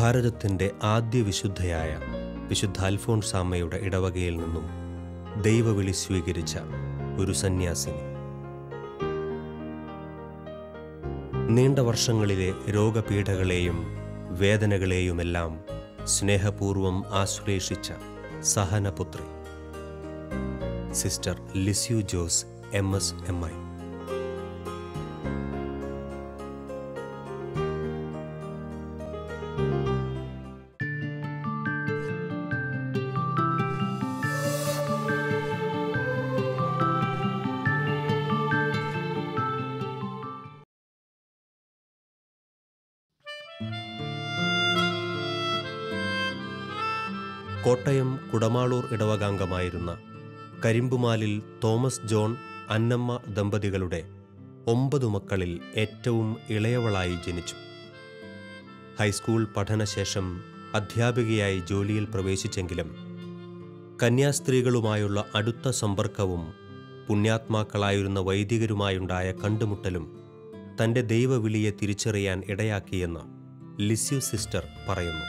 ഭാരതത്തിൻ്റെ ആദ്യ വിശുദ്ധയായ വിശുദ്ധ അൽഫോൺസാമ്മയുടെ ഇടവകയിൽ നിന്നും ദൈവവിളി സ്വീകരിച്ച ഒരു സന്യാസിനി നീണ്ട വർഷങ്ങളിലെ രോഗപീഠകളെയും വേദനകളെയുമെല്ലാം സ്നേഹപൂർവം ആശ്ലേഷിച്ച സഹനപുത്രി sister Lisieux Jose M S M I Kottayam Kudamaloor ഇടവകാംഗമായിരുന്ന കരിമ്പുമാലിൽ തോമസ് ജോൺ അന്നമ്മ ദമ്പതികളുടെ ഒമ്പതു മക്കളിൽ ഏറ്റവും ഇളയവളായി ജനിച്ചു ഹൈസ്കൂൾ പഠനശേഷം അധ്യാപികയായി ജോലിയിൽ പ്രവേശിച്ചെങ്കിലും കന്യാസ്ത്രീകളുമായുള്ള അടുത്ത സമ്പർക്കവും പുണ്യാത്മാക്കളായിരുന്ന വൈദികരുമായുണ്ടായ കണ്ടുമുട്ടലും തൻ്റെ ദൈവവിളിയെ തിരിച്ചറിയാൻ ഇടയാക്കിയെന്ന് ലിസ്യു സിസ്റ്റർ പറയുന്നു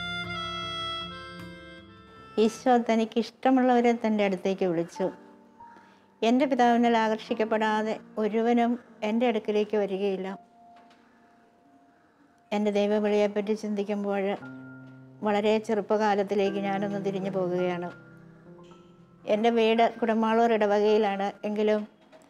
ഈശോ തനിക്ക് ഇഷ്ടമുള്ളവരെ തൻ്റെ അടുത്തേക്ക് വിളിച്ചു എൻ്റെ പിതാവിനാൽ ആകർഷിക്കപ്പെടാതെ ഒരുവനും എൻ്റെ അടുക്കിലേക്ക് വരികയില്ല എൻ്റെ ദൈവവിളിയെപ്പറ്റി ചിന്തിക്കുമ്പോൾ വളരെ ചെറുപ്പകാലത്തിലേക്ക് ഞാനൊന്ന് തിരിഞ്ഞു പോകുകയാണ് എൻ്റെ വീട് കുടമാളൂർ ഇടവകയിലാണ് എങ്കിലും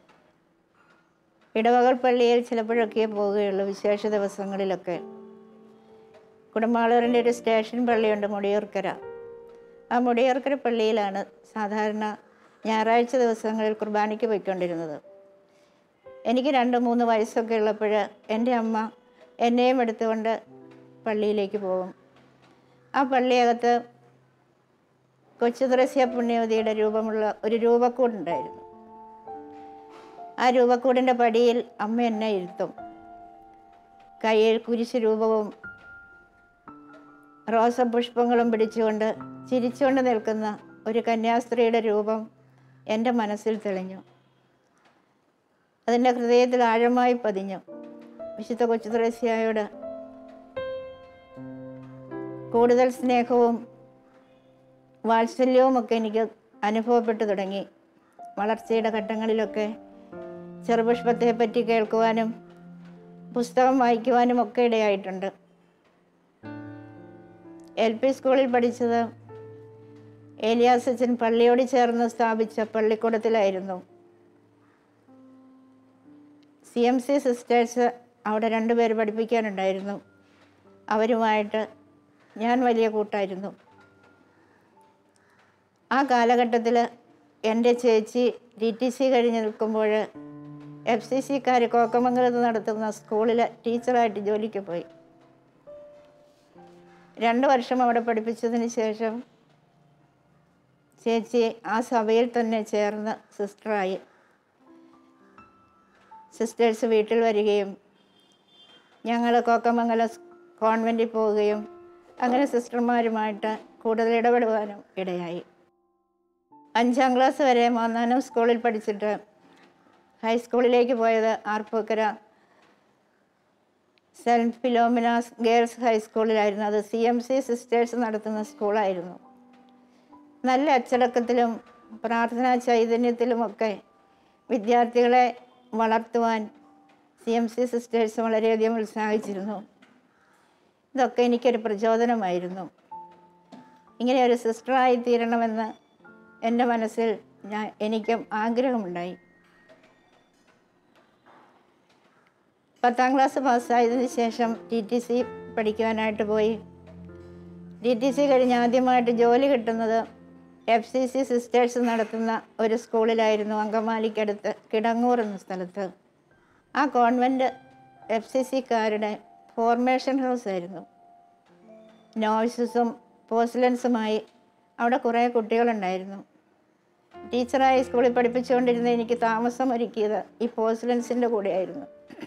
ഇടവകൾ പള്ളിയിൽ ചിലപ്പോഴൊക്കെ പോവുകയുള്ളൂ വിശേഷ ദിവസങ്ങളിലൊക്കെ കുടമാളൂരിൻ്റെ ഒരു സ്റ്റേഷൻ പള്ളിയുണ്ട് മുടിയൂർക്കര ആ മുടിയൂർക്കര പള്ളിയിലാണ് സാധാരണ ഞായറാഴ്ച ദിവസങ്ങളിൽ കുർബാനയ്ക്ക് പോയിക്കൊണ്ടിരുന്നത് എനിക്ക് രണ്ട് മൂന്ന് വയസ്സൊക്കെ ഉള്ളപ്പോൾ എൻ്റെ അമ്മ എന്നെയും എടുത്തുകൊണ്ട് പള്ളിയിലേക്ക് പോകും ആ പള്ളിയകത്ത് കൊച്ചുദ്രസ്യ പുണ്യവതിയുടെ രൂപമുള്ള ഒരു രൂപക്കൂടുണ്ടായിരുന്നു ആ രൂപക്കൂടിൻ്റെ പടിയിൽ അമ്മ എന്നെ ഇരുത്തും കയ്യിൽ കുരിശ് രൂപവും റോസപുഷ്പങ്ങളും പിടിച്ചുകൊണ്ട് ചിരിച്ചുകൊണ്ട് നിൽക്കുന്ന ഒരു കന്യാസ്ത്രീയുടെ രൂപം എൻ്റെ മനസ്സിൽ തെളിഞ്ഞു അതിൻ്റെ ഹൃദയത്തിൽ ആഴമായി പതിഞ്ഞു വിശുദ്ധ കൊച്ചുത്രേസ്യായോട് കൂടുതൽ സ്നേഹവും വാത്സല്യവും ഒക്കെ എനിക്ക് അനുഭവപ്പെട്ടു തുടങ്ങി വളർച്ചയുടെ ഘട്ടങ്ങളിലൊക്കെ ചെറുപുഷ്പത്തെ പറ്റി കേൾക്കുവാനും പുസ്തകം വായിക്കുവാനും ഒക്കെ ഇടയായിട്ടുണ്ട് എൽ പി സ്കൂളിൽ പഠിച്ചത് ഏലിയാസ് അച്ഛൻ പള്ളിയോട് ചേർന്ന് സ്ഥാപിച്ച പള്ളിക്കൂടത്തിലായിരുന്നു സി എം സി സിസ്റ്റേഴ്സ് അവിടെ രണ്ടുപേര് പഠിപ്പിക്കാനുണ്ടായിരുന്നു അവരുമായിട്ട് ഞാൻ വലിയ കൂട്ടായിരുന്നു ആ കാലഘട്ടത്തിൽ എൻ്റെ ചേച്ചി ഡി ടി സി കഴിഞ്ഞ് നിൽക്കുമ്പോൾ എഫ് സി സിക്കാർ കോക്കമംഗലത്ത് നടത്തുന്ന സ്കൂളിൽ ടീച്ചറായിട്ട് ജോലിക്ക് പോയി രണ്ട് വർഷം അവിടെ പഠിപ്പിച്ചതിന് ശേഷം ചേച്ചി ആ സഭയിൽ തന്നെ ചേർന്ന് സിസ്റ്ററായി സിസ്റ്റേഴ്സ് വീട്ടിൽ വരികയും ഞങ്ങൾ കോക്കമംഗലം കോൺവെൻറ്റിൽ പോവുകയും അങ്ങനെ സിസ്റ്റർമാരുമായിട്ട് കൂടുതൽ ഇടപെടുവാനും ഇടയായി അഞ്ചാം ക്ലാസ് വരെ മൂന്നാനം സ്കൂളിൽ പഠിച്ചിട്ട് ഹൈസ്കൂളിലേക്ക് പോയത് ആർപ്പൂക്കര സെൻറ്റ് ഫിലോമിനാസ് ഗേൾസ് ഹൈസ്കൂളിലായിരുന്നു അത് സി എം സി സിസ്റ്റേഴ്സ് നടത്തുന്ന സ്കൂളായിരുന്നു നല്ല അച്ചടക്കത്തിലും പ്രാർത്ഥനാ ചൈതന്യത്തിലുമൊക്കെ വിദ്യാർത്ഥികളെ വളർത്തുവാൻ സി എം സി സിസ്റ്റേഴ്സ് വളരെയധികം ഉത്സാഹിച്ചിരുന്നു ഇതൊക്കെ എനിക്കൊരു പ്രചോദനമായിരുന്നു ഇങ്ങനെ ഒരു സിസ്റ്ററായി തീരണമെന്ന് എൻ്റെ മനസ്സിൽ ഞാൻ എനിക്കും ആഗ്രഹമുണ്ടായി പത്താം ക്ലാസ് പാസ്സായതിനു ശേഷം ടി ടി സി പഠിക്കുവാനായിട്ട് പോയി ടി ടി സി കഴിഞ്ഞ് ആദ്യമായിട്ട് ജോലി കിട്ടുന്നത് എഫ് സി സി സിസ്റ്റേഴ്സ് നടത്തുന്ന ഒരു സ്കൂളിലായിരുന്നു അങ്കമാലിക്കടുത്ത് കിടങ്ങൂർ എന്ന സ്ഥലത്ത് ആ കോൺവെൻറ്റ് എഫ് സി സിക്കാരുടെ ഫോർമേഷൻ ഹൗസ് ആയിരുന്നു നോഴ്സസും പോസ്റ്റലൻസുമായി അവിടെ കുറേ കുട്ടികളുണ്ടായിരുന്നു ടീച്ചറായി സ്കൂളിൽ പഠിപ്പിച്ചുകൊണ്ടിരുന്ന എനിക്ക് താമസം ഒരുക്കിയത് ഈ പോസ്റ്റലൻസിൻ്റെ കൂടെയായിരുന്നു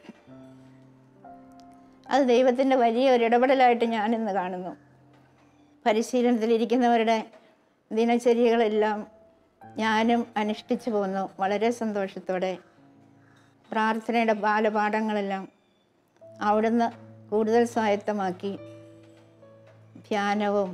അത് ദൈവത്തിൻ്റെ വലിയ ഒരു ഇടപെടലായിട്ട് ഞാനിന്ന് കാണുന്നു പരിശീലനത്തിലിരിക്കുന്നവരുടെ ദിനചര്യകളെല്ലാം ഞാനും അനുഷ്ഠിച്ചു പോന്നു വളരെ സന്തോഷത്തോടെ പ്രാർത്ഥനയുടെ ബാലപാഠങ്ങളെല്ലാം അവിടുന്ന് കൂടുതൽ സ്വായത്തമാക്കി ധ്യാനവും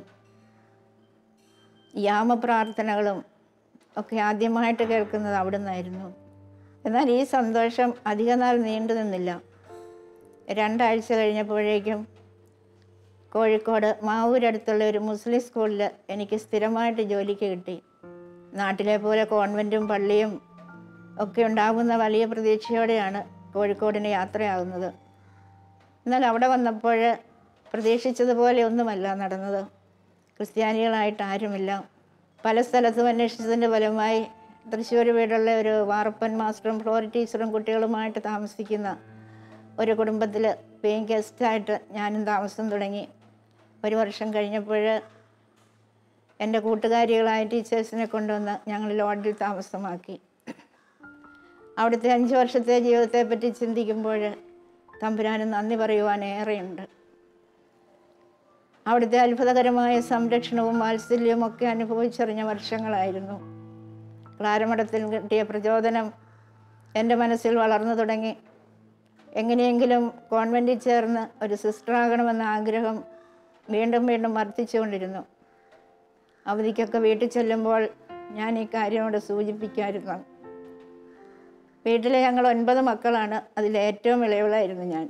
യാമപ്രാർത്ഥനകളും ഒക്കെ ആദ്യമായിട്ട് കേൾക്കുന്നത് അവിടെ നിന്നായിരുന്നു എന്നാൽ ഈ സന്തോഷം അധികനാൾ നീണ്ടു നിന്നില്ല രണ്ടാഴ്ച കഴിഞ്ഞപ്പോഴേക്കും കോഴിക്കോട് മാവൂരടുത്തുള്ള ഒരു മുസ്ലിം സ്കൂളിൽ എനിക്ക് സ്ഥിരമായിട്ട് ജോലിക്ക് കിട്ടി നാട്ടിലെ പോലെ കോൺവെൻറ്റും പള്ളിയും ഒക്കെ ഉണ്ടാകുന്ന വലിയ പ്രതീക്ഷയോടെയാണ് കോഴിക്കോടിന് യാത്രയാകുന്നത് എന്നാൽ അവിടെ വന്നപ്പോൾ പ്രതീക്ഷിച്ചതുപോലെ ഒന്നുമല്ല നടന്നത് ക്രിസ്ത്യാനികളായിട്ട് ആരുമില്ല പല സ്ഥലത്തും അന്വേഷിച്ചതിൻ്റെ ഫലമായി തൃശ്ശൂർ വീടുള്ള ഒരു വാർപ്പൻ മാസ്റ്ററും ഫ്ലോർ ടീച്ചറും കുട്ടികളുമായിട്ട് താമസിക്കുന്ന ഒരു കുടുംബത്തിൽ പേയിങ് ഗസ്റ്റായിട്ട് ഞാനും താമസം തുടങ്ങി ഒരു വർഷം കഴിഞ്ഞപ്പോൾ എൻ്റെ കൂട്ടുകാരികളായ ടീച്ചേഴ്സിനെ കൊണ്ടുവന്ന് ഞങ്ങൾ ലോഡ്ജിൽ താമസമാക്കി അവിടുത്തെ അഞ്ച് വർഷത്തെ ജീവിതത്തെപ്പറ്റി ചിന്തിക്കുമ്പോൾ തമ്പുരാന് നന്ദി പറയുവാൻ ഏറെയുണ്ട് അവിടുത്തെ അത്ഭുതകരമായ സംരക്ഷണവും വാത്സല്യവും ഒക്കെ അനുഭവിച്ചറിഞ്ഞ വർഷങ്ങളായിരുന്നു ക്ലാരമഠത്തിൽ കിട്ടിയ പ്രചോദനം എൻ്റെ മനസ്സിൽ വളർന്നു തുടങ്ങി എങ്ങനെയെങ്കിലും കോൺവെൻറ്റിൽ ചേർന്ന് ഒരു സിസ്റ്ററാകണമെന്ന ആഗ്രഹം വീണ്ടും വീണ്ടും വർദ്ധിച്ചുകൊണ്ടിരുന്നു അവധിക്കൊക്കെ വീട്ടിൽ ചെല്ലുമ്പോൾ ഞാൻ ഈ കാര്യം അവിടെ സൂചിപ്പിക്കായിരുന്നു വീട്ടിലെ ഞങ്ങൾ ഒൻപത് മക്കളാണ് അതിൽ ഏറ്റവും ഇളയവളായിരുന്നു ഞാൻ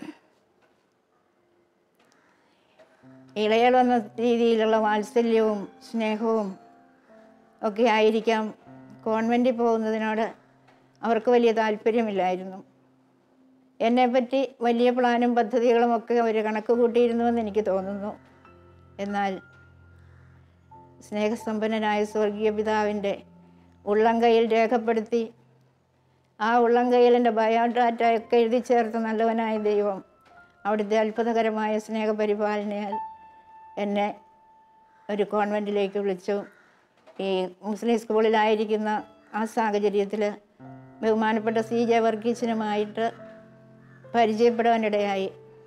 ഇളയൾ എന്ന രീതിയിലുള്ള വാത്സല്യവും സ്നേഹവും ഒക്കെ ആയിരിക്കാം കോൺവെൻറ്റിൽ പോകുന്നതിനോട് അവർക്ക് വലിയ താല്പര്യമില്ലായിരുന്നു എന്നെപ്പറ്റി വലിയ പ്ലാനും പദ്ധതികളും ഒക്കെ അവർ കണക്ക് കൂട്ടിയിരുന്നുവെന്ന് എനിക്ക് തോന്നുന്നു എന്നാൽ സ്നേഹസമ്പന്നനായ സ്വർഗീയ പിതാവിൻ്റെ ഉള്ളംകൈയിൽ രേഖപ്പെടുത്തി ആ ഉള്ളംകൈയിൽ എൻ്റെ ബയോഡാറ്റ ഒക്കെ എഴുതി ചേർത്ത നല്ലവനായ ദൈവം അവിടുത്തെ അത്ഭുതകരമായ സ്നേഹപരിപാലനയാൽ എന്നെ ഒരു കോൺവെൻറ്റിലേക്ക് വിളിച്ചു ഈ മുസ്ലിം സ്കൂളിലായിരിക്കുന്ന ആ സാഹചര്യത്തിൽ ബഹുമാനപ്പെട്ട സി ജെ വർഗീസിനുമായിട്ട് പരിചയപ്പെടാനിടയായി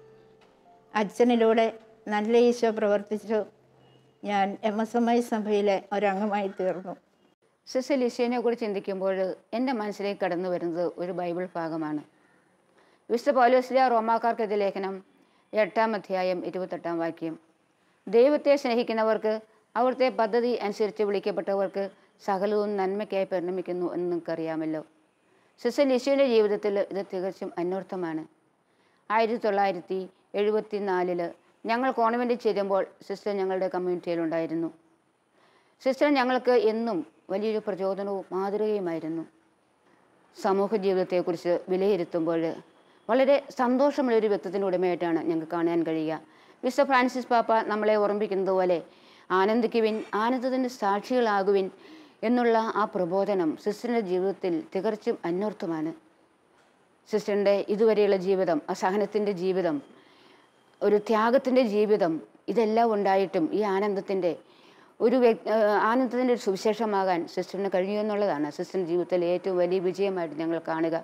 അച്ഛനിലൂടെ നല്ല ഈശോ പ്രവർത്തിച്ചു ഞാൻ എം എസ് എം ഐ സഭയിലെ ഒരംഗമായി തീർന്നു സിസ്റ്റർ ലിസീനെ കുറിച്ച് ചിന്തിക്കുമ്പോൾ എൻ്റെ മനസ്സിലേക്ക് കടന്നു വരുന്നത് ഒരു ബൈബിൾ ഭാഗമാണ് വിശുദ്ധ പൗലോസ്ലിയ റോമാക്കാർക്കെതിരെ ലേഖനം എട്ടാം അധ്യായം ഇരുപത്തെട്ടാം വാക്യം ദൈവത്തെ സ്നേഹിക്കുന്നവർക്ക് അവിടുത്തെ പദ്ധതി അനുസരിച്ച് വിളിക്കപ്പെട്ടവർക്ക് സകലവും നന്മയ്ക്കായി പരിണമിക്കുന്നു എന്ന് നിങ്ങൾക്കറിയാമല്ലോ സിസ്റ്റർ ലിസിയുടെ ജീവിതത്തിൽ ഇത് തികച്ചും അന്വർത്ഥമാണ് ആയിരത്തി തൊള്ളായിരത്തി എഴുപത്തി നാലില് ഞങ്ങൾ കോൺവെൻറ്റിൽ ചേരുമ്പോൾ സിസ്റ്റർ ഞങ്ങളുടെ കമ്മ്യൂണിറ്റിയിലുണ്ടായിരുന്നു സിസ്റ്റർ ഞങ്ങൾക്ക് എന്നും വലിയൊരു പ്രചോദനവും മാതൃകയുമായിരുന്നു സമൂഹ ജീവിതത്തെക്കുറിച്ച് വിലയിരുത്തുമ്പോൾ വളരെ സന്തോഷമുള്ള ഒരു വ്യക്തിത്വത്തിൻ്റെ ഉടമയായിട്ടാണ് ഞങ്ങൾക്ക് കാണാൻ കഴിയുക വിശുദ്ധ ഫ്രാൻസിസ് പാപ്പ നമ്മളെ ഓർമ്മിക്കുന്നത് പോലെ ആനന്ദിക്കുവിൻ ആനന്ദത്തിൻ്റെ സാക്ഷികളാകുവിൻ എന്നുള്ള ആ പ്രബോധനം സിസ്റ്ററിൻ്റെ ജീവിതത്തിൽ തികച്ചും അന്വർത്ഥമാണ് സിസ്റ്ററിൻ്റെ ഇതുവരെയുള്ള ജീവിതം അസഹനത്തിൻ്റെ ജീവിതം ഒരു ത്യാഗത്തിൻ്റെ ജീവിതം ഇതെല്ലാം ഉണ്ടായിട്ടും ഈ ആനന്ദത്തിൻ്റെ ഒരു വ്യക് ആനന്ദത്തിൻ്റെ ഒരു സുവിശേഷമാകാൻ സിസ്റ്ററിന് കഴിയൂ എന്നുള്ളതാണ് സിസ്റ്ററിൻ്റെ ജീവിതത്തിലെ ഏറ്റവും വലിയ വിജയമായിട്ട് ഞങ്ങൾ കാണുക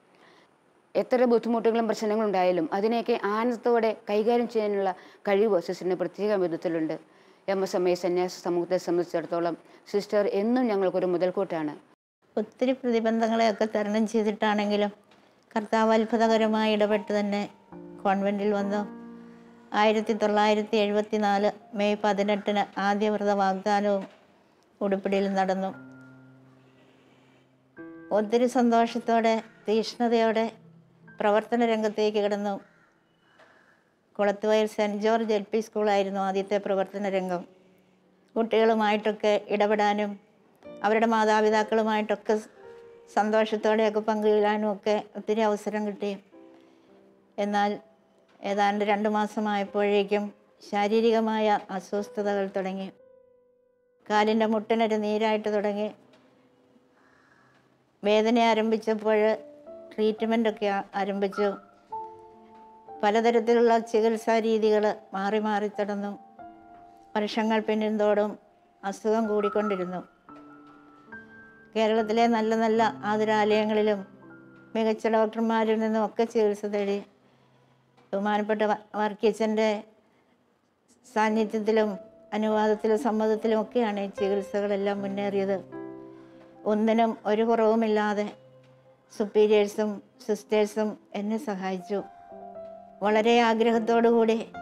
എത്ര ബുദ്ധിമുട്ടുകളും പ്രശ്നങ്ങളും ഉണ്ടായാലും അതിനെയൊക്കെ ആനന്ദത്തോടെ കൈകാര്യം ചെയ്യാനുള്ള കഴിവ് സിസ്റ്ററിന് പ്രത്യേക വിധത്തിലുണ്ട് എം എസ് എം എ സന്യാസ സമൂഹത്തെ സംബന്ധിച്ചിടത്തോളം സിസ്റ്റർ എന്നും ഞങ്ങൾക്കൊരു മുതൽക്കൂട്ടാണ് ഒത്തിരി പ്രതിബന്ധങ്ങളെയൊക്കെ തരണം ചെയ്തിട്ടാണെങ്കിലും കർത്താവ് അത്ഭുതകരമായി ഇടപെട്ട് തന്നെ കോൺവെൻറ്റിൽ വന്നു ആയിരത്തി തൊള്ളായിരത്തി എഴുപത്തി നാല് മെയ് പതിനെട്ടിന് ആദ്യ വ്രത വാഗ്ദാനവും ഉടുപ്പിടിയിൽ നടന്നു ഒത്തിരി സന്തോഷത്തോടെ തീഷ്ണതയോടെ പ്രവർത്തന രംഗത്തേക്ക് കിടന്നു Kulathuvayal Saint George L P സ്കൂളായിരുന്നു ആദ്യത്തെ പ്രവർത്തന രംഗം കുട്ടികളുമായിട്ടൊക്കെ ഇടപെടാനും അവരുടെ മാതാപിതാക്കളുമായിട്ടൊക്കെ സന്തോഷത്തോടെയൊക്കെ പങ്കുചേരാനും ഒക്കെ ഒത്തിരി അവസരം കിട്ടി എന്നാൽ ഏതാണ്ട് രണ്ട് മാസമായപ്പോഴേക്കും ശാരീരികമായ അസ്വസ്ഥതകൾ തുടങ്ങി കാലിൻ്റെ മുട്ടിനൊരു നീരായിട്ട് തുടങ്ങി വേദന ആരംഭിച്ചപ്പോൾ ട്രീറ്റ്മെൻറ്റൊക്കെ ആരംഭിച്ചു പലതരത്തിലുള്ള ചികിത്സാ രീതികൾ മാറി മാറി തുടർന്നു വർഷങ്ങൾ പിന്നിന്തോടും അസുഖം കൂടിക്കൊണ്ടിരുന്നു കേരളത്തിലെ നല്ല നല്ല ആതുരാലയങ്ങളിലും മികച്ച ഡോക്ടർമാരിൽ നിന്നും ഒക്കെ ചികിത്സ തേടി ബഹുമാനപ്പെട്ട വ- വർക്കീച്ചൻ്റെ സാന്നിധ്യത്തിലും അനുവാദത്തിലും സമ്മതത്തിലും ഒക്കെയാണ് ഈ ചികിത്സകളെല്ലാം മുന്നേറിയത് ഒന്നിനും ഒരു കുറവുമില്ലാതെ സുപ്പീരിയേഴ്സും സിസ്റ്റേഴ്സും എന്നെ സഹായിച്ചു വളരെ ആഗ്രഹത്തോടു കൂടി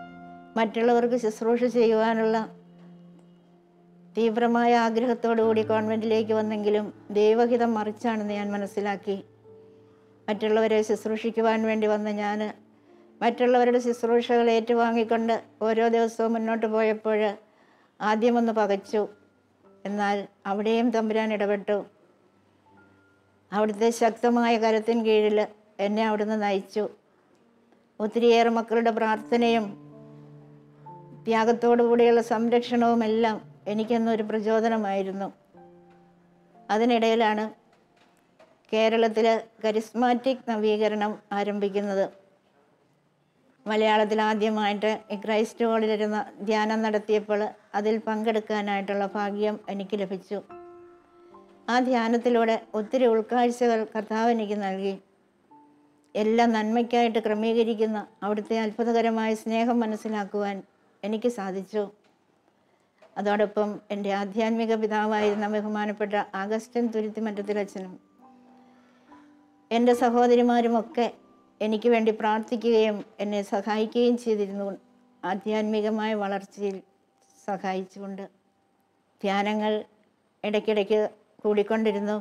മറ്റുള്ളവർക്ക് ശുശ്രൂഷ ചെയ്യുവാനുള്ള തീവ്രമായ ആഗ്രഹത്തോടു കൂടി കോൺവെൻറ്റിലേക്ക് വന്നെങ്കിലും ദൈവഹിതം മറിച്ചാണെന്ന് ഞാൻ മനസ്സിലാക്കി മറ്റുള്ളവരെ ശുശ്രൂഷിക്കുവാൻ വേണ്ടി വന്ന ഞാൻ മറ്റുള്ളവരുടെ ശുശ്രൂഷകൾ ഏറ്റുവാങ്ങിക്കൊണ്ട് ഓരോ ദിവസവും മുന്നോട്ട് പോയപ്പോൾ ആദ്യമൊന്ന് പകച്ചു എന്നാൽ അവിടെയും തമ്പുരാൻ ഇടപെട്ടു അവിടുത്തെ ശക്തമായ കരത്തിൻ കീഴിൽ എന്നെ അവിടുന്ന് നയിച്ചു ഒത്തിരിയേറെ മക്കളുടെ പ്രാർത്ഥനയും ത്യാഗത്തോടു കൂടിയുള്ള സംരക്ഷണവുമെല്ലാം എനിക്കെന്നൊരു പ്രചോദനമായിരുന്നു അതിനിടയിലാണ് കേരളത്തിൽ കരിസ്മാറ്റിക് നവീകരണം ആരംഭിക്കുന്നത് മലയാളത്തിൽ ആദ്യമായിട്ട് ഈ ക്രൈസ്റ്റ് ഹോളിലിരുന്ന ധ്യാനം നടത്തിയപ്പോൾ അതിൽ പങ്കെടുക്കാനായിട്ടുള്ള ഭാഗ്യം എനിക്ക് ലഭിച്ചു ആ ധ്യാനത്തിലൂടെ ഒത്തിരി ഉൾക്കാഴ്ചകൾ കർത്താവ് എനിക്ക് നൽകി എല്ലാം നന്മയ്ക്കായിട്ട് ക്രമീകരിക്കുന്ന അവിടുത്തെ അത്ഭുതകരമായ സ്നേഹം മനസ്സിലാക്കുവാൻ എനിക്ക് സാധിച്ചു അതോടൊപ്പം എൻ്റെ ആധ്യാത്മിക പിതാവായിരുന്ന ബഹുമാനപ്പെട്ട ആഗസ്റ്റൻ തുരുത്തിമറ്റത്തിലച്ഛനും എൻ്റെ സഹോദരിമാരുമൊക്കെ എനിക്ക് വേണ്ടി പ്രാർത്ഥിക്കുകയും എന്നെ സഹായിക്കുകയും ചെയ്തിരുന്നു ആധ്യാത്മികമായ വളർച്ചയിൽ സഹായിച്ചുകൊണ്ട് ധ്യാനങ്ങൾ ഇടയ്ക്കിടയ്ക്ക് കൂടിക്കൊണ്ടിരുന്നു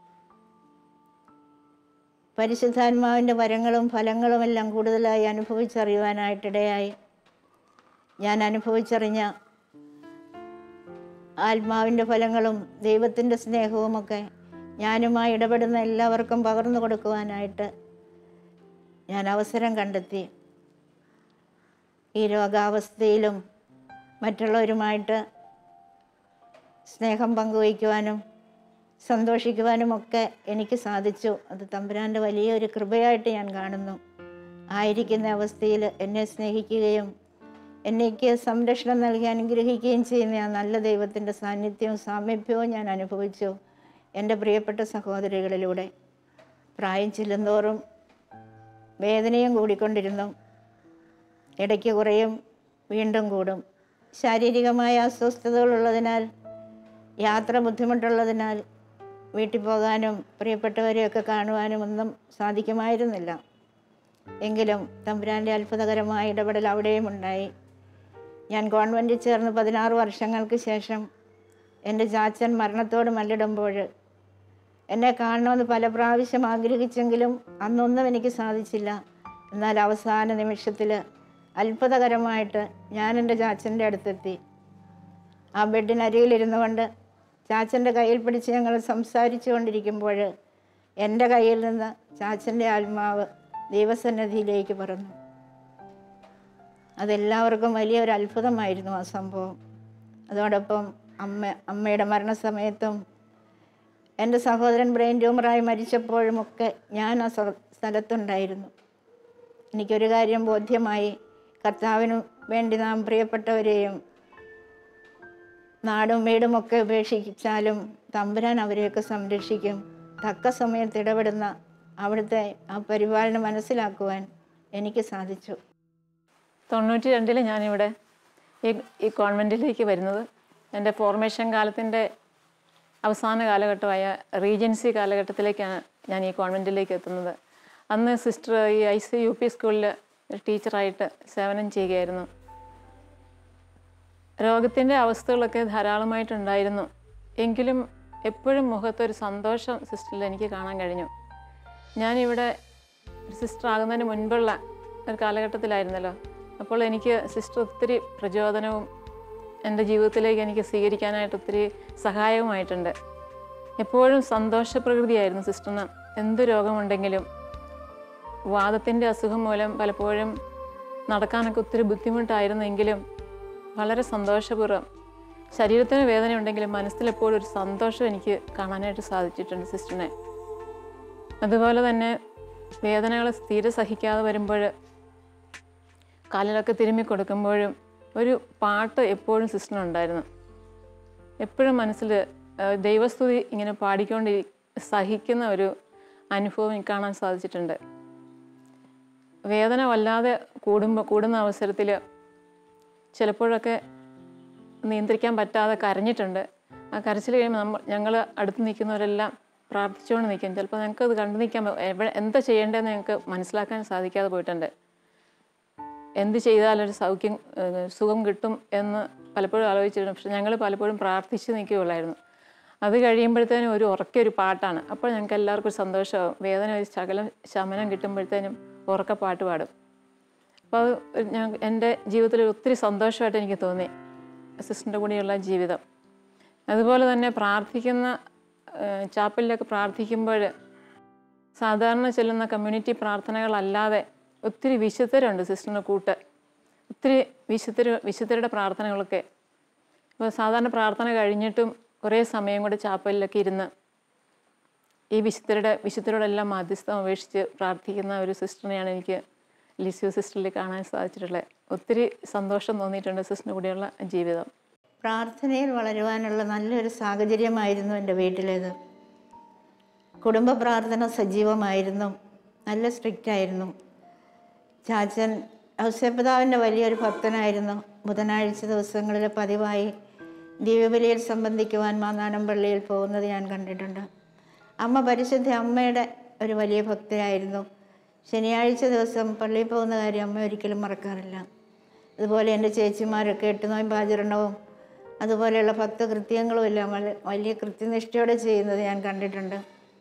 പരിശുദ്ധാത്മാവിൻ്റെ വരങ്ങളും ഫലങ്ങളുമെല്ലാം കൂടുതലായി അനുഭവിച്ചറിയുവാനായിട്ടിടയായി ഞാൻ അനുഭവിച്ചറിഞ്ഞ ആത്മാവിൻ്റെ ഫലങ്ങളും ദൈവത്തിൻ്റെ സ്നേഹവുമൊക്കെ ഞാനുമായി ഇടപെടുന്ന എല്ലാവർക്കും പകർന്നു കൊടുക്കുവാനായിട്ട് ഞാൻ അവസരം കണ്ടെത്തി ഈ രോഗാവസ്ഥയിലും മറ്റുള്ളവരുമായിട്ട് സ്നേഹം പങ്കുവയ്ക്കുവാനും സന്തോഷിക്കുവാനുമൊക്കെ എനിക്ക് സാധിച്ചു അത് തമ്പുരാൻ്റെ വലിയൊരു കൃപയായിട്ട് ഞാൻ കാണുന്നു ആയിരിക്കുന്ന അവസ്ഥയിൽ എന്നെ സ്നേഹിക്കുകയും എന്നേക്ക് സംരക്ഷണം നൽകി അനുഗ്രഹിക്കുകയും ചെയ്യുന്ന ആ നല്ല ദൈവത്തിൻ്റെ സാന്നിധ്യവും സാമീപ്യവും ഞാൻ അനുഭവിച്ചു എൻ്റെ പ്രിയപ്പെട്ട സഹോദരികളിലൂടെ പ്രായം ചെല്ലുന്തോറും വേദനയും കൂടിക്കൊണ്ടിരുന്നു ഇടയ്ക്ക് കുറയും വീണ്ടും കൂടും ശാരീരികമായ അസ്വസ്ഥതകളുള്ളതിനാൽ യാത്ര ബുദ്ധിമുട്ടുള്ളതിനാൽ വീട്ടിൽ പോകാനും പ്രിയപ്പെട്ടവരെയൊക്കെ കാണുവാനും ഒന്നും സാധിക്കുമായിരുന്നില്ല എങ്കിലും തമ്പുരാൻ്റെ അത്ഭുതകരമായ ഇടപെടൽ അവിടെയും ഉണ്ടായി ഞാൻ കോൺവെൻറ്റിൽ ചേർന്ന് പതിനാറ് വർഷങ്ങൾക്ക് ശേഷം എൻ്റെ ചാച്ചൻ മരണത്തോട് മല്ലിടുമ്പോൾ എന്നെ കാണണമെന്ന് പല പ്രാവശ്യം ആഗ്രഹിച്ചെങ്കിലും അന്നൊന്നും എനിക്ക് സാധിച്ചില്ല എന്നാൽ അവസാന നിമിഷത്തിൽ അത്ഭുതകരമായിട്ട് ഞാൻ എൻ്റെ ചാച്ചൻ്റെ അടുത്തെത്തി ആ ബെഡിനരികിലിരുന്നു കൊണ്ട് ചാച്ചൻ്റെ കയ്യിൽ പിടിച്ച് ഞങ്ങൾ സംസാരിച്ചു കൊണ്ടിരിക്കുമ്പോൾ എൻ്റെ കയ്യിൽ നിന്ന് ചാച്ചൻ്റെ ആത്മാവ് ദൈവസന്നിധിയിലേക്ക് പറന്നു അതെല്ലാവർക്കും വലിയൊരു അത്ഭുതമായിരുന്നു ആ സംഭവം അതോടൊപ്പം അമ്മ അമ്മയുടെ മരണസമയത്തും എൻ്റെ സഹോദരൻ ബ്രെയിൻ ട്യൂമറായി മരിച്ചപ്പോഴുമൊക്കെ ഞാൻ ആ സ്ഥ- സ്ഥലത്തുണ്ടായിരുന്നു എനിക്കൊരു കാര്യം ബോധ്യമായി കർത്താവിനു വേണ്ടി നാം പ്രിയപ്പെട്ടവരെയും നാടും വീടുമൊക്കെ ഉപേക്ഷിച്ചാലും തമ്പുരാൻ അവരെയൊക്കെ സംരക്ഷിക്കും തക്ക സമയത്ത് ഇടപെടുന്ന അവിടുത്തെ ആ പരിപാലനം മനസ്സിലാക്കുവാൻ എനിക്ക് സാധിച്ചു തൊണ്ണൂറ്റി രണ്ടിൽ ഞാനിവിടെ ഈ ഈ കോൺവെൻറ്റിലേക്ക് വരുന്നത് എൻ്റെ ഫോർമേഷൻ കാലത്തിൻ്റെ അവസാന കാലഘട്ടമായ റീജൻസി കാലഘട്ടത്തിലേക്കാണ് ഞാൻ ഈ കോൺവെൻറ്റിലേക്ക് എത്തുന്നത് അന്ന് സിസ്റ്റർ ഈ ഐ സി യു പി സ്കൂളിൽ ടീച്ചറായിട്ട് സേവനം ചെയ്യുകയായിരുന്നു രോഗത്തിൻ്റെ അവസ്ഥകളൊക്കെ ധാരാളമായിട്ടുണ്ടായിരുന്നു എങ്കിലും എപ്പോഴും മുഖത്തൊരു സന്തോഷം സിസ്റ്ററിൽ എനിക്ക് കാണാൻ കഴിഞ്ഞു ഞാനിവിടെ സിസ്റ്റർ ആകുന്നതിന് മുൻപുള്ള ഒരു കാലഘട്ടത്തിലായിരുന്നല്ലോ അപ്പോൾ എനിക്ക് സിസ്റ്റർ ഒത്തിരി പ്രചോദനവും എൻ്റെ ജീവിതത്തിലേക്ക് എനിക്ക് സ്വീകരിക്കാനായിട്ട് ഒത്തിരി സഹായവുമായിട്ടുണ്ട് എപ്പോഴും സന്തോഷപ്രകൃതിയായിരുന്നു സിസ്റ്ററിന് എന്ത് രോഗമുണ്ടെങ്കിലും വാദത്തിൻ്റെ അസുഖം മൂലം പലപ്പോഴും നടക്കാനൊക്കെ ഒത്തിരി ബുദ്ധിമുട്ടായിരുന്നെങ്കിലും വളരെ സന്തോഷപൂർവ്വം ശരീരത്തിന് വേദന ഉണ്ടെങ്കിലും മനസ്സിലെപ്പോഴും ഒരു സന്തോഷം എനിക്ക് കാണാനായിട്ട് സാധിച്ചിട്ടുണ്ട് സിസ്റ്ററിനെ അതുപോലെ തന്നെ വേദനകൾ തീരെ സഹിക്കാതെ വരുമ്പോൾ കാലിലൊക്കെ തിരുമ്മി കൊടുക്കുമ്പോഴും ഒരു പാട്ട് എപ്പോഴും സിസ്റ്ററിനുണ്ടായിരുന്നു എപ്പോഴും മനസ്സിൽ ഏഹ്, ദൈവസ്തുതി ഇങ്ങനെ പാടിക്കൊണ്ട് സഹിക്കുന്ന ഒരു അനുഭവം എനിക്ക് കാണാൻ സാധിച്ചിട്ടുണ്ട് വേദന വല്ലാതെ കൂടുമ്പോൾ കൂടുന്ന അവസരത്തിൽ ചിലപ്പോഴൊക്കെ നിയന്ത്രിക്കാൻ പറ്റാതെ കരഞ്ഞിട്ടുണ്ട് ആ കരച്ചിൽ കഴിയുമ്പോൾ നമ്മൾ ഞങ്ങൾ അടുത്ത് നിൽക്കുന്നവരെല്ലാം പ്രാർത്ഥിച്ചുകൊണ്ട് നിൽക്കും ചിലപ്പോൾ ഞങ്ങൾക്ക് അത് കണ്ടു നിൽക്കാൻ പ- എവിടെ എന്താ ചെയ്യേണ്ടതെന്ന് ഞങ്ങൾക്ക് മനസ്സിലാക്കാൻ സാധിക്കാതെ പോയിട്ടുണ്ട് എന്ത് ചെയ്താലൊരു സൗഖ്യം ഏഹ്, സുഖം കിട്ടും എന്ന് പലപ്പോഴും ആലോചിച്ചിരുന്നു പക്ഷെ ഞങ്ങൾ പലപ്പോഴും പ്രാർത്ഥിച്ച് നിൽക്കുകയുള്ളായിരുന്നു അത് കഴിയുമ്പോഴത്തേനും ഒരു ഉറക്കെ ഒരു പാട്ടാണ് അപ്പോൾ ഞങ്ങൾക്ക് എല്ലാവർക്കും ഒരു സന്തോഷമാവും വേദന ഒരു ശകലം ശമനം കിട്ടുമ്പോഴത്തേനും ഉറക്ക പാട്ട് പാടും അപ്പോൾ അത് ഒരു ഞാൻ എൻ്റെ ജീവിതത്തിൽ ഒത്തിരി സന്തോഷമായിട്ട് എനിക്ക് തോന്നി സിസ്റ്ററിൻ്റെ കൂടെയുള്ള ജീവിതം അതുപോലെ തന്നെ പ്രാർത്ഥിക്കുന്ന ഏഹ്, ചാപ്പലിലൊക്കെ പ്രാർത്ഥിക്കുമ്പോൾ സാധാരണ ചെല്ലുന്ന കമ്മ്യൂണിറ്റി പ്രാർത്ഥനകളല്ലാതെ ഒത്തിരി വിശുദ്ധരുണ്ട് സിസ്റ്ററിൻ്റെ കൂട്ട് ഒത്തിരി വിശുദ്ധർ വിശുദ്ധരുടെ പ്രാർത്ഥനകളൊക്കെ അപ്പോൾ സാധാരണ പ്രാർത്ഥന കഴിഞ്ഞിട്ടും കുറേ സമയം കൂടെ ചാപ്പലിലൊക്കെ ഇരുന്ന് ഈ വിശുദ്ധരുടെ വിശുദ്ധരോടെല്ലാം മധ്യസ്ഥം അപേക്ഷിച്ച് പ്രാർത്ഥിക്കുന്ന ഒരു സിസ്റ്ററിനെയാണ് എനിക്ക് ലിസ്യു സിസ്റ്ററിൽ കാണാൻ സാധിച്ചിട്ടുള്ളത് ഒത്തിരി സന്തോഷം തോന്നിയിട്ടുണ്ട് സിസ്റ്ററിൻ്റെ കൂടെയുള്ള ജീവിതം പ്രാർത്ഥനയിൽ വളരുവാനുള്ള നല്ലൊരു സാഹചര്യമായിരുന്നു എൻ്റെ വീട്ടിലേത് കുടുംബ പ്രാർത്ഥന സജീവമായിരുന്നു നല്ല സ്ട്രിക്റ്റ് ആയിരുന്നു ചാച്ചൻ ഔസേപിതാവിൻ്റെ വലിയൊരു ഭക്തനായിരുന്നു ബുധനാഴ്ച ദിവസങ്ങളിൽ പതിവായി ദിവ്യബലിയിൽ സംബന്ധിക്കുവാൻ മാന്നാനം പള്ളിയിൽ പോകുന്നത് ഞാൻ കണ്ടിട്ടുണ്ട് അമ്മ പരിശുദ്ധ അമ്മയുടെ ഒരു വലിയ ഭക്തയായിരുന്നു ശനിയാഴ്ച ദിവസം പള്ളിയിൽ പോകുന്ന കാര്യം അമ്മ ഒരിക്കലും മറക്കാറില്ല അതുപോലെ എൻ്റെ ചേച്ചിമാരൊക്കെ എട്ടുനോയും ആചരണവും അതുപോലെയുള്ള ഭക്തകൃത്യങ്ങളും എല്ലാം വള- വലിയ കൃത്യനിഷ്ഠയോടെ ചെയ്യുന്നത് ഞാൻ കണ്ടിട്ടുണ്ട്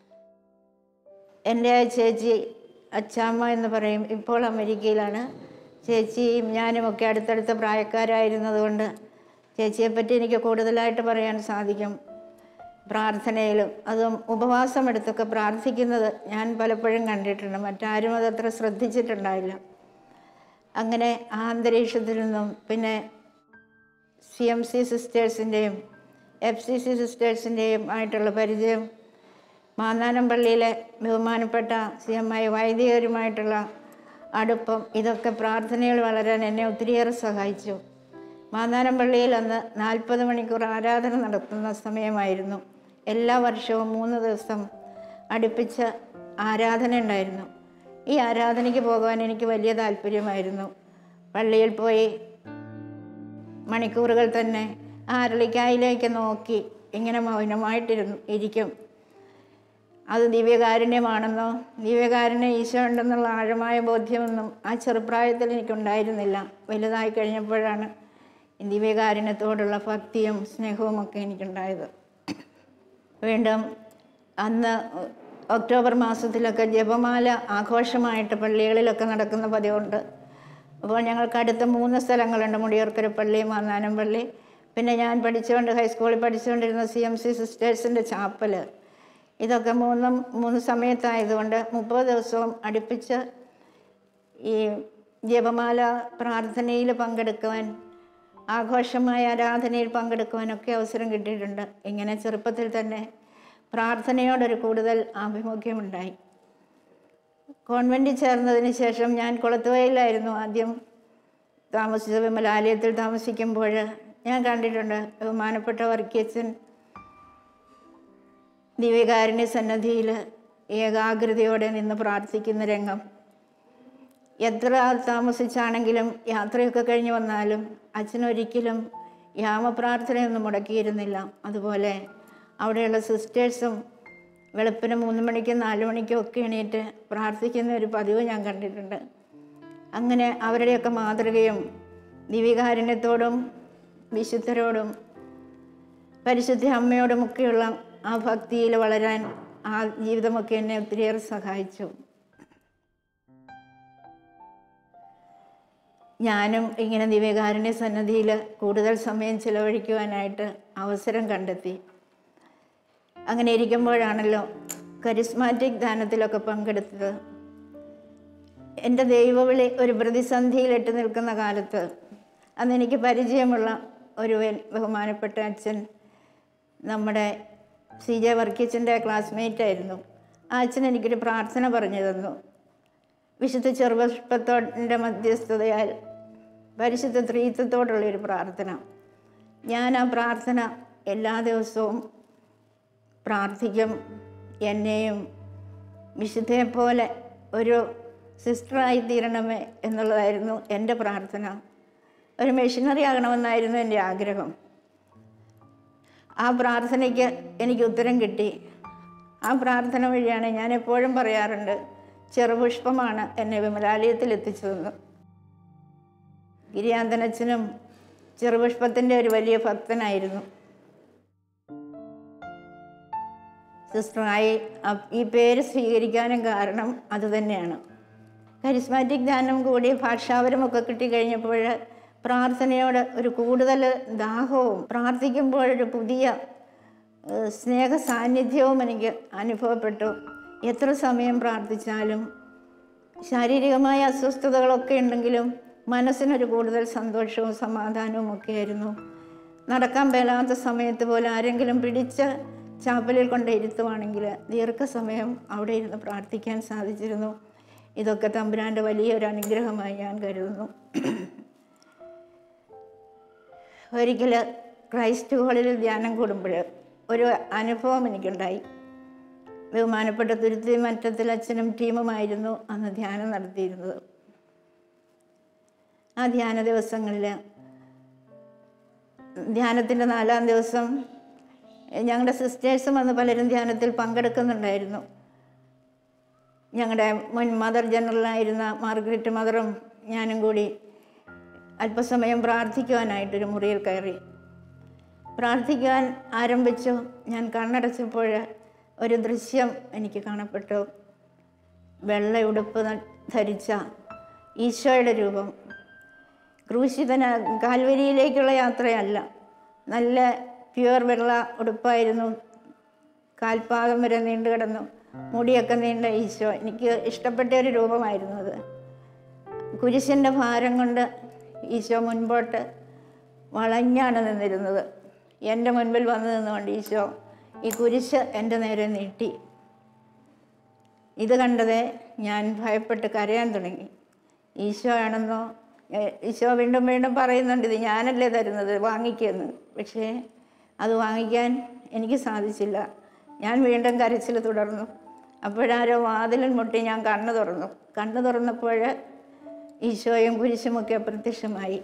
എൻ്റെ ചേച്ചി അച്ചാമ്മ എന്ന് പറയും ഇപ്പോൾ അമേരിക്കയിലാണ് ചേച്ചിയും ഞാനും ഒക്കെ അടുത്തടുത്ത പ്രായക്കാരായിരുന്നതുകൊണ്ട് ചേച്ചിയെപ്പറ്റി എനിക്ക് കൂടുതലായിട്ട് പറയാൻ സാധിക്കും പ്രാർത്ഥനയിലും അതും ഉപവാസം എടുത്തൊക്കെ പ്രാർത്ഥിക്കുന്നത് ഞാൻ പലപ്പോഴും കണ്ടിട്ടുണ്ട് മറ്റാരും അതത്ര ശ്രദ്ധിച്ചിട്ടുണ്ടാവില്ല അങ്ങനെ ആ അന്തരീക്ഷത്തിൽ നിന്നും പിന്നെ സി എം സി സിസ്റ്റേഴ്സിൻ്റെയും എഫ് സി സി സിസ്റ്റേഴ്സിൻ്റെയും ആയിട്ടുള്ള പരിചയം മാന്നാനം പള്ളിയിലെ ബഹുമാനപ്പെട്ട സി എം ഐ വൈദികരുമായിട്ടുള്ള അടുപ്പം ഇതൊക്കെ പ്രാർത്ഥനയിൽ വളരാൻ എന്നെ ഒത്തിരിയേറെ സഹായിച്ചു മാന്നാനം പള്ളിയിൽ അന്ന് നാൽപ്പത് മണിക്കൂർ ആരാധന നടത്തുന്ന സമയമായിരുന്നു എല്ലാ വർഷവും മൂന്ന് ദിവസം അടുപ്പിച്ച് ആരാധന ഉണ്ടായിരുന്നു ഈ ആരാധനയ്ക്ക് പോകുവാൻ എനിക്ക് വലിയ താല്പര്യമായിരുന്നു പള്ളിയിൽ പോയി മണിക്കൂറുകൾ തന്നെ ആ അരളിക്കായിലേക്ക് നോക്കി ഇങ്ങനെ മൗനമായിട്ടിരുന്നു ഇരിക്കും അത് ദിവ്യകാരുണ്യമാണെന്നോ ദിവ്യകാരുണ്യം ഈശോ ഉണ്ടെന്നുള്ള ആഴമായ ബോധ്യമൊന്നും ആ ചെറുപ്രായത്തിൽ എനിക്കുണ്ടായിരുന്നില്ല വലുതായി കഴിഞ്ഞപ്പോഴാണ് ഈ ദിവ്യകാരുണ്യത്തോടുള്ള ഭക്തിയും സ്നേഹവും ഒക്കെ എനിക്കുണ്ടായത് വീണ്ടും അന്ന് ഒക്ടോബർ മാസത്തിലൊക്കെ ജപമാല ആഘോഷമായിട്ട് പള്ളികളിലൊക്കെ നടക്കുന്ന പതിവുണ്ട് അപ്പോൾ ഞങ്ങൾക്ക് അടുത്ത മൂന്ന് സ്ഥലങ്ങളുണ്ട് മുടിയൂർക്കര പള്ളി മാന്നാനം പള്ളി പിന്നെ ഞാൻ പഠിച്ചുകൊണ്ട് ഹൈസ്കൂളിൽ പഠിച്ചുകൊണ്ടിരുന്ന സി എം സി സിസ്റ്റേഴ്സിൻ്റെ ചാപ്പൽ ഇതൊക്കെ മൂന്നും മൂന്ന് സമയത്തായതുകൊണ്ട് മുപ്പത് ദിവസവും അടുപ്പിച്ച് ഈ ജപമാല പ്രാർത്ഥനയിൽ പങ്കെടുക്കുവാൻ ആഘോഷമായ ആരാധനയിൽ പങ്കെടുക്കുവാനൊക്കെ അവസരം കിട്ടിയിട്ടുണ്ട് ഇങ്ങനെ ചെറുപ്പത്തിൽ തന്നെ പ്രാർത്ഥനയോടൊരു കൂടുതൽ ആഭിമുഖ്യമുണ്ടായി കോൺവെൻറ്റിൽ ചേർന്നതിന് ശേഷം ഞാൻ കുളത്തുവയിലായിരുന്നു ആദ്യം താമസിച്ചത് വിമലാലയത്തിൽ താമസിക്കുമ്പോൾ ഞാൻ കണ്ടിട്ടുണ്ട് ബഹുമാനപ്പെട്ട വർക്കിയച്ചൻ ദിവ്യകാരുണ്യ സന്നദ്ധിയിൽ ഏകാഗ്രതയോടെ നിന്ന് പ്രാർത്ഥിക്കുന്ന രംഗം എത്ര താമസിച്ചാണെങ്കിലും യാത്രയൊക്കെ കഴിഞ്ഞ് വന്നാലും അച്ഛനൊരിക്കലും യാമപ്രാർത്ഥനയൊന്നും മുടക്കിയിരുന്നില്ല അതുപോലെ അവിടെയുള്ള സിസ്റ്റേഴ്സും വെളുപ്പിന് മൂന്ന് മണിക്കും നാല് മണിക്കും ഒക്കെ എണീറ്റ് പ്രാർത്ഥിക്കുന്ന ഒരു പതിവ് ഞാൻ കണ്ടിട്ടുണ്ട് അങ്ങനെ അവരുടെയൊക്കെ മാതൃകയും ദിവ്യകാരുണ്യത്തോടും വിശുദ്ധരോടും പരിശുദ്ധ അമ്മയോടുമൊക്കെയുള്ള ആ ഭക്തിയിൽ വളരാൻ ആ ജീവിതമൊക്കെ എന്നെ ഒത്തിരിയേറെ സഹായിച്ചു ഞാനും ഇങ്ങനെ ദിവ്യകാരുണ്യ സന്നദ്ധിയിൽ കൂടുതൽ സമയം ചിലവഴിക്കുവാനായിട്ട് അവസരം കണ്ടെത്തി അങ്ങനെ ഇരിക്കുമ്പോഴാണല്ലോ കരിസ്മാറ്റിക് ദാനത്തിലൊക്കെ പങ്കെടുത്തത് എൻ്റെ ദൈവവിളി ഒരു പ്രതിസന്ധിയിലിട്ട് നിൽക്കുന്ന കാലത്ത് അന്ന് എനിക്ക് പരിചയമുള്ള ഒരു വെ- ബഹുമാനപ്പെട്ട അച്ഛൻ നമ്മുടെ സി ജെ വർക്കിച്ചൻ്റെ ക്ലാസ്മേറ്റ് ആയിരുന്നു ആ അച്ഛൻ എനിക്കൊരു പ്രാർത്ഥന പറഞ്ഞു തന്നു വിശുദ്ധ ചെറുപുഷ്പത്തോടിൻ്റെ മധ്യസ്ഥതയാൽ പരിശുദ്ധ ത്രീത്വത്തോടുള്ളൊരു പ്രാർത്ഥന ഞാൻ ആ പ്രാർത്ഥന എല്ലാ ദിവസവും പ്രാർത്ഥിക്കും എന്നെയും വിശുദ്ധയെപ്പോലെ ഒരു സിസ്റ്ററായി തീരണമേ എന്നുള്ളതായിരുന്നു എൻ്റെ പ്രാർത്ഥന ഒരു മെഷീനറി ആകണമെന്നായിരുന്നു എൻ്റെ ആഗ്രഹം ആ പ്രാർത്ഥനയ്ക്ക് എനിക്ക് ഉത്തരം കിട്ടി ആ പ്രാർത്ഥന വഴിയാണ് ഞാൻ എപ്പോഴും പറയാറുണ്ട് ചെറുപുഷ്പമാണ് എന്നെ വിമലാലയത്തിൽ എത്തിച്ചതെന്ന് ഗിരിയാന്തനച്ഛനും ചെറുപുഷ്പത്തിൻ്റെ ഒരു വലിയ ഭക്തനായിരുന്നു സിസ്റ്ററായി അ- ഈ പേര് സ്വീകരിക്കാനും കാരണം അതുതന്നെയാണ് കരിസ്മാറ്റിക് ധ്യാനം കൂടി ഭാഷാപരമൊക്കെ കിട്ടിക്കഴിഞ്ഞപ്പോൾ പ്രാർത്ഥനയോട് ഒരു കൂടുതൽ ദാഹവും പ്രാർത്ഥിക്കുമ്പോഴൊരു പുതിയ ഏഹ്, സ്നേഹ സാന്നിധ്യവും എനിക്ക് അനുഭവപ്പെട്ടു എത്ര സമയം പ്രാർത്ഥിച്ചാലും ശാരീരികമായ അസ്വസ്ഥതകളൊക്കെ ഉണ്ടെങ്കിലും മനസ്സിനൊരു കൂടുതൽ സന്തോഷവും സമാധാനവും ഒക്കെ ആയിരുന്നു നടക്കാൻ മേലാത്ത സമയത്ത് പോലെ ആരെങ്കിലും പിടിച്ച് ചാപ്പലിൽ കൊണ്ട് ഇരുത്തുവാണെങ്കിൽ ദീർഘസമയം അവിടെ ഇരുന്ന് പ്രാർത്ഥിക്കാൻ സാധിച്ചിരുന്നു ഇതൊക്കെ തമ്പുരാൻ്റെ വലിയൊരു അനുഗ്രഹമായി ഞാൻ കരുതുന്നു ഒരിക്കൽ ക്രൈസ്റ്റ് ഹോളിൽ ധ്യാനം കൂടുമ്പോൾ ഒരു അനുഭവം എനിക്കുണ്ടായി ബഹുമാനപ്പെട്ട തുരുത്തി മറ്റത്തിൽ അച്ഛനും ടീമുമായിരുന്നു അന്ന് ധ്യാനം നടത്തിയിരുന്നത് ആ ധ്യാന ദിവസങ്ങളിൽ ധ്യാനത്തിൻ്റെ നാലാം ദിവസം ഞങ്ങളുടെ സിസ്റ്റേഴ്സും അന്ന് പലരും ധ്യാനത്തിൽ പങ്കെടുക്കുന്നുണ്ടായിരുന്നു ഞങ്ങളുടെ മുൻ മദർ ജനറലായിരുന്ന മാർഗരറ്റ് മദറും ഞാനും കൂടി അല്പസമയം പ്രാർത്ഥിക്കുവാനായിട്ടൊരു മുറിയിൽ കയറി പ്രാർത്ഥിക്കാൻ ആരംഭിച്ചു ഞാൻ കണ്ണടച്ചപ്പോൾ ഒരു ദൃശ്യം എനിക്ക് കാണപ്പെട്ടു വെള്ള ഉടുപ്പ് ന- ധരിച്ച ഈശോയുടെ രൂപം ക്രൂശിതന കാൽവരിയിലേക്കുള്ള യാത്രയല്ല നല്ല പ്യുവർ വെള്ള ഉടുപ്പായിരുന്നു കാൽപാദം വരെ നീണ്ടു കിടന്നു മുടിയൊക്കെ നീണ്ട ഈശോ എനിക്ക് ഇഷ്ടപ്പെട്ട ഒരു രൂപമായിരുന്നു അത് കുരിശിൻ്റെ ഭാരം കൊണ്ട് ഈശോ മുൻപോട്ട് വളഞ്ഞാണ് നിന്നിരുന്നത് എൻ്റെ മുൻപിൽ വന്നു നിന്നുകൊണ്ട് ഈശോ ഈ കുരിശ് എൻ്റെ നേരെ നീട്ടി ഇത് കണ്ടതേ ഞാൻ ഭയപ്പെട്ട് കരയാൻ തുടങ്ങി ഈശോ ആണെന്നോ ഏ, ഈശോ വീണ്ടും വീണ്ടും പറയുന്നുണ്ട് ഇത് ഞാനല്ലേ തരുന്നത് വാങ്ങിക്കുമെന്ന് പക്ഷേ അത് വാങ്ങിക്കാൻ എനിക്ക് സാധിച്ചില്ല ഞാൻ വീണ്ടും കരച്ചിൽ തുടർന്നു അപ്പോഴാരോ വാതിലിൽ മുട്ടി ഞാൻ കണ്ണു തുറന്നു കണ്ണു തുറന്നപ്പോൾ ഈശോയും കുരിശുമൊക്കെ പ്രത്യക്ഷമായി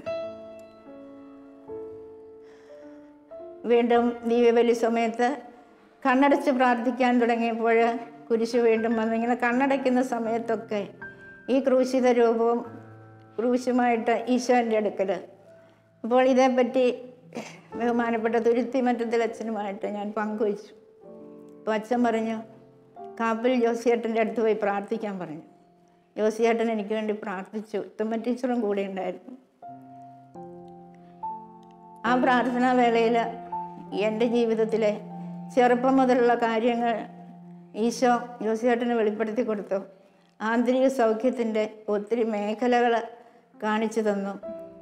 വീണ്ടും ദിവ്യബലി സമയത്ത് കണ്ണടച്ച് പ്രാർത്ഥിക്കാൻ തുടങ്ങിയപ്പോൾ കുരിശ് വീണ്ടും വന്ന് ഇങ്ങനെ കണ്ണടയ്ക്കുന്ന സമയത്തൊക്കെ ഈ ക്രൂശിത രൂപവും ക്രൂശുമായിട്ട് ഈശോൻ്റെ അടുക്കൽ അപ്പോൾ ഇതേപ്പറ്റി ബഹുമാനപ്പെട്ട തുരുത്തി മറ്റത്തിൽ അച്ഛനുമായിട്ട് ഞാൻ പങ്കുവച്ചു അപ്പോൾ അച്ഛൻ പറഞ്ഞു കാപ്പിൽ ജോസിയേട്ടൻ്റെ അടുത്ത് പോയി പ്രാർത്ഥിക്കാൻ പറഞ്ഞു ജോസിയേട്ടൻ എനിക്ക് വേണ്ടി പ്രാർത്ഥിച്ചു തുമ്മ ടീച്ചറും കൂടെ ഉണ്ടായിരുന്നു ആ പ്രാർത്ഥനാ വേളയിൽ എൻ്റെ ജീവിതത്തിലെ ചെറുപ്പം മുതലുള്ള കാര്യങ്ങൾ ഈശോ ജോസിയേട്ടന് വെളിപ്പെടുത്തി കൊടുത്തു ആന്തരിക സൗഖ്യത്തിൻ്റെ ഒത്തിരി മേഖലകൾ കാണിച്ചു തന്നു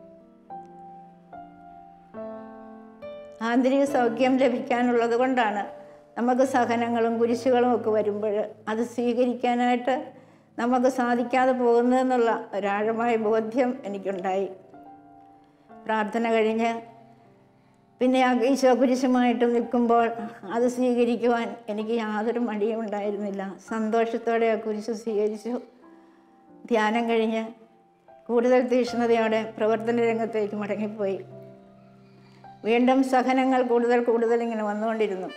ആന്തരിക സൗഖ്യം ലഭിക്കാനുള്ളത് കൊണ്ടാണ് നമുക്ക് സഹനങ്ങളും കുരിശുകളും ഒക്കെ വരുമ്പോൾ അത് സ്വീകരിക്കാനായിട്ട് നമുക്ക് സാധിക്കാതെ പോകുന്നതെന്നുള്ള ഒരാഴമായ ബോധ്യം എനിക്കുണ്ടായി പ്രാർത്ഥന കഴിഞ്ഞ് പിന്നെ ആ ഈശോ കുരിശുമായിട്ട് നിൽക്കുമ്പോൾ അത് സ്വീകരിക്കുവാൻ എനിക്ക് യാതൊരു മടിയും ഉണ്ടായിരുന്നില്ല സന്തോഷത്തോടെ ആ കുരിശ് സ്വീകരിച്ചു ധ്യാനം കഴിഞ്ഞ് കൂടുതൽ തീക്ഷ്ണതയോടെ പ്രവർത്തന രംഗത്തേക്ക് മടങ്ങിപ്പോയി വീണ്ടും സഹനങ്ങൾ കൂടുതൽ കൂടുതൽ ഇങ്ങനെ വന്നുകൊണ്ടിരുന്നു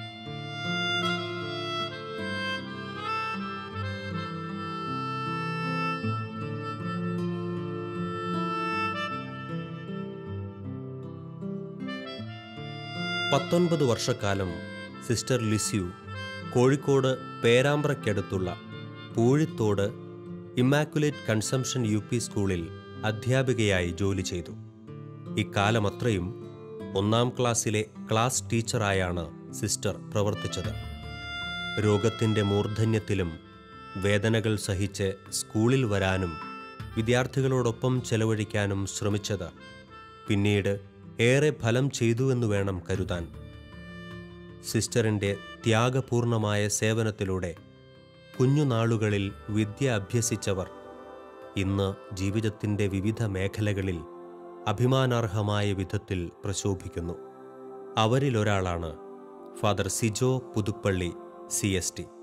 പത്തൊൻപത് വർഷക്കാലം സിസ്റ്റർ ലിസ്യു കോഴിക്കോട് പേരാമ്പ്രയ്ക്കടുത്തുള്ള Poozhithode immaculate conception U P സ്കൂളിൽ അധ്യാപികയായി ജോലി ചെയ്തു ഇക്കാലമത്രയും ഒന്നാം ക്ലാസ്സിലെ ക്ലാസ് ടീച്ചറായാണ് സിസ്റ്റർ പ്രവർത്തിച്ചത് രോഗത്തിൻ്റെ മൂർധന്യത്തിലും വേദനകൾ സഹിച്ച് സ്കൂളിൽ വരാനും വിദ്യാർത്ഥികളോടൊപ്പം ചെലവഴിക്കാനും ശ്രമിച്ചത് പിന്നീട് ഏറെ ഫലം ചെയ്തു എന്ന് വേണം കരുതാൻ സിസ്റ്ററിൻ്റെ ത്യാഗപൂർണമായ സേവനത്തിലൂടെ കുഞ്ഞുനാളുകളിൽ വിദ്യ അഭ്യസിച്ചവർ ഇന്ന് ജീവിതത്തിൻ്റെ വിവിധ മേഖലകളിൽ അഭിമാനാർഹമായ വിധത്തിൽ പ്രശോഭിക്കുന്നു അവരിലൊരാളാണ് father Sijo Puthuppally C S T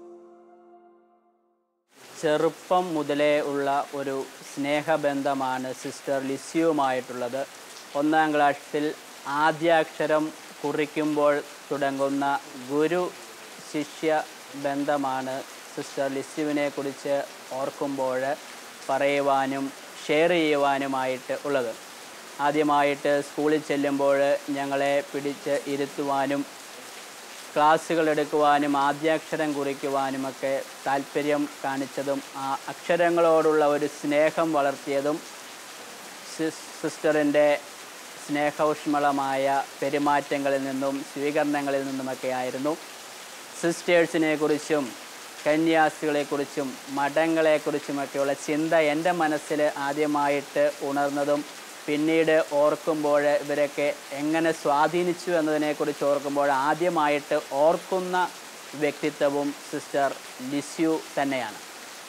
ചെറുപ്പം മുതലേ ഉള്ള ഒരു സ്നേഹബന്ധമാണ് സിസ്റ്റർ ലിസ്യുവുമായിട്ടുള്ളത് ഒന്നാം ക്ലാസ്സിൽ ആദ്യാക്ഷരം കുറിക്കുമ്പോൾ തുടങ്ങുന്ന ഗുരു ശിഷ്യ ബന്ധമാണ് സിസ്റ്റർ ലിസ്യുവിനെ കുറിച്ച് ഓർക്കുമ്പോൾ പറയുവാനും ഷെയർ ചെയ്യുവാനുമായിട്ട് ഉള്ളത് ആദ്യമായിട്ട് സ്കൂളിൽ ചെല്ലുമ്പോൾ ഞങ്ങളെ പിടിച്ച് ഇരുത്തുവാനും ക്ലാസ്സുകൾ എടുക്കുവാനും ആദ്യാക്ഷരം കുറിക്കുവാനുമൊക്കെ താല്പര്യം കാണിച്ചതും ആ അക്ഷരങ്ങളോടുള്ള ഒരു സ്നേഹം വളർത്തിയതും സിസ് സിസ്റ്ററിൻ്റെ സ്നേഹോഷ്മളമായ പെരുമാറ്റങ്ങളിൽ നിന്നും സ്വീകരണങ്ങളിൽ നിന്നുമൊക്കെ ആയിരുന്നു സിസ്റ്റേഴ്സിനെ കുറിച്ചും കന്യാസികളെക്കുറിച്ചും മഠങ്ങളെക്കുറിച്ചുമൊക്കെയുള്ള ചിന്ത എൻ്റെ മനസ്സിൽ ആദ്യമായിട്ട് ഉണർന്നതും പിന്നീട് ഓർക്കുമ്പോൾ ഇവരൊക്കെ എങ്ങനെ സ്വാധീനിച്ചു എന്നതിനെക്കുറിച്ച് ഓർക്കുമ്പോൾ ആദ്യമായിട്ട് ഓർക്കുന്ന വ്യക്തിത്വവും സിസ്റ്റർ ലിസ്യു തന്നെയാണ്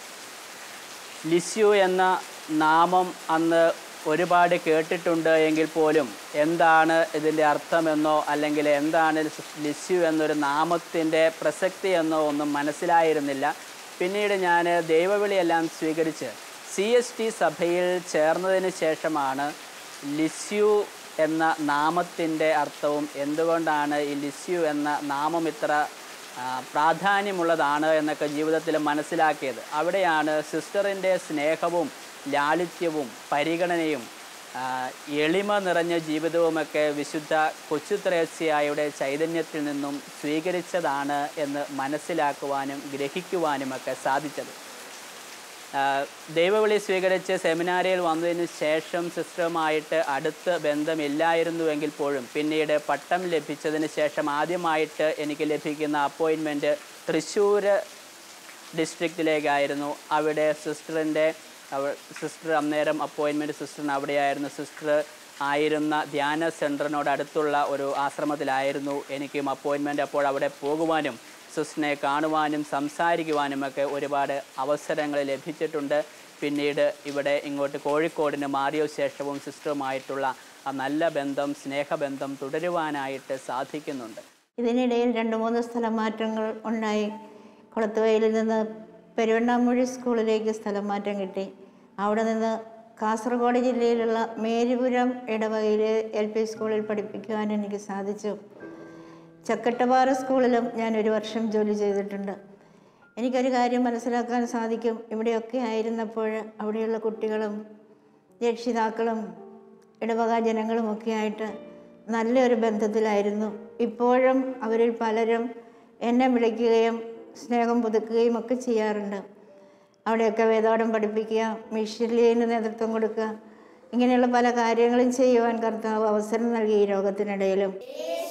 ലിസ്യു എന്ന നാമം അന്ന് ഒരുപാട് കേട്ടിട്ടുണ്ട് എങ്കിൽ പോലും എന്താണ് ഇതിൻ്റെ അർത്ഥമെന്നോ അല്ലെങ്കിൽ എന്താണ് ലിസ്യു എന്നൊരു നാമത്തിൻ്റെ പ്രസക്തി എന്നോ ഒന്നും മനസ്സിലായിരുന്നില്ല പിന്നീട് ഞാൻ ദൈവവിളിയെല്ലാം സ്വീകരിച്ച് സി എസ് ടി സഭയിൽ ചേർന്നതിന് ശേഷമാണ് ലിസ്യു എന്ന നാമത്തിൻ്റെ അർത്ഥവും എന്തുകൊണ്ടാണ് ഈ ലിസ്യു എന്ന നാമം ഇത്ര ആ, പ്രാധാന്യമുള്ളതാണ് എന്നൊക്കെ ജീവിതത്തിൽ മനസ്സിലാക്കിയത് അവിടെയാണ് സിസ്റ്ററിൻ്റെ സ്നേഹവും ലാളിത്യവും പരിഗണനയും ആ, എളിമ നിറഞ്ഞ ജീവിതവുമൊക്കെ വിശുദ്ധ കൊച്ചു ത്രേസ്യായുടെ ചൈതന്യത്തിൽ നിന്നും സ്വീകരിച്ചതാണ് എന്ന് മനസ്സിലാക്കുവാനും ഗ്രഹിക്കുവാനുമൊക്കെ സാധിച്ചത് ആ, ദൈവവിളി സ്വീകരിച്ച് സെമിനാരിയിൽ വന്നതിന് ശേഷം സിസ്റ്ററുമായിട്ട് അടുത്ത് ബന്ധമില്ലായിരുന്നുവെങ്കിൽ പോലും പിന്നീട് പട്ടം ലഭിച്ചതിന് ശേഷം ആദ്യമായിട്ട് എനിക്ക് ലഭിക്കുന്ന അപ്പോയിൻമെൻറ്റ് തൃശ്ശൂർ ഡിസ്ട്രിക്റ്റിലേക്കായിരുന്നു അവിടെ സിസ്റ്ററിൻ്റെ സിസ്റ്റർ അന്നേരം അപ്പോയിൻമെൻറ്റ് സിസ്റ്ററിന് അവിടെയായിരുന്നു സിസ്റ്റർ ആയിരുന്ന ധ്യാന സെൻറ്ററിനോട് അടുത്തുള്ള ഒരു ആശ്രമത്തിലായിരുന്നു എനിക്കും അപ്പോയിൻമെൻറ്റ് അപ്പോൾ അവിടെ പോകുവാനും സിസ്റ്ററിനെ കാണുവാനും സംസാരിക്കുവാനുമൊക്കെ ഒരുപാട് അവസരങ്ങൾ ലഭിച്ചിട്ടുണ്ട് പിന്നീട് ഇവിടെ ഇങ്ങോട്ട് കോഴിക്കോടിന് മാറിയ ശേഷവും സിസ്റ്ററുമായിട്ടുള്ള ആ നല്ല ബന്ധം സ്നേഹബന്ധം തുടരുവാനായിട്ട് സാധിക്കുന്നുണ്ട് ഇതിനിടയിൽ രണ്ട് മൂന്ന് സ്ഥലം മാറ്റങ്ങൾ ഉണ്ടായി കുളത്തുവയലിൽ നിന്ന് പെരുവണ്ണാമൂഴി സ്കൂളിലേക്ക് സ്ഥലം മാറ്റം കിട്ടി അവിടെ നിന്ന് കാസർഗോഡ് ജില്ലയിലുള്ള മേരിപുരം ഇടവകയിലെ എൽ പി സ്കൂളിൽ പഠിപ്പിക്കുവാൻ എനിക്ക് സാധിച്ചു ചക്കട്ടപ്പാറ സ്കൂളിലും ഞാൻ ഒരു വർഷം ജോലി ചെയ്തിട്ടുണ്ട് എനിക്കൊരു കാര്യം മനസ്സിലാക്കാൻ സാധിക്കും ഇവിടെയൊക്കെ ആയിരുന്നപ്പോൾ അവിടെയുള്ള കുട്ടികളും രക്ഷിതാക്കളും ഇടവക ജനങ്ങളുമൊക്കെ ആയിട്ട് നല്ലൊരു ബന്ധത്തിലായിരുന്നു ഇപ്പോഴും അവരിൽ പലരും എന്നെ വിളിക്കുകയും സ്നേഹം പുതുക്കുകയും ഒക്കെ ചെയ്യാറുണ്ട് അവിടെയൊക്കെ വേദോടം പഠിപ്പിക്കുക മിഷലിന് നേതൃത്വം കൊടുക്കുക ഇങ്ങനെയുള്ള പല കാര്യങ്ങളും ചെയ്യുവാൻ കർത്താവ് അവസരം നൽകി ഈ രോഗത്തിനിടയിലും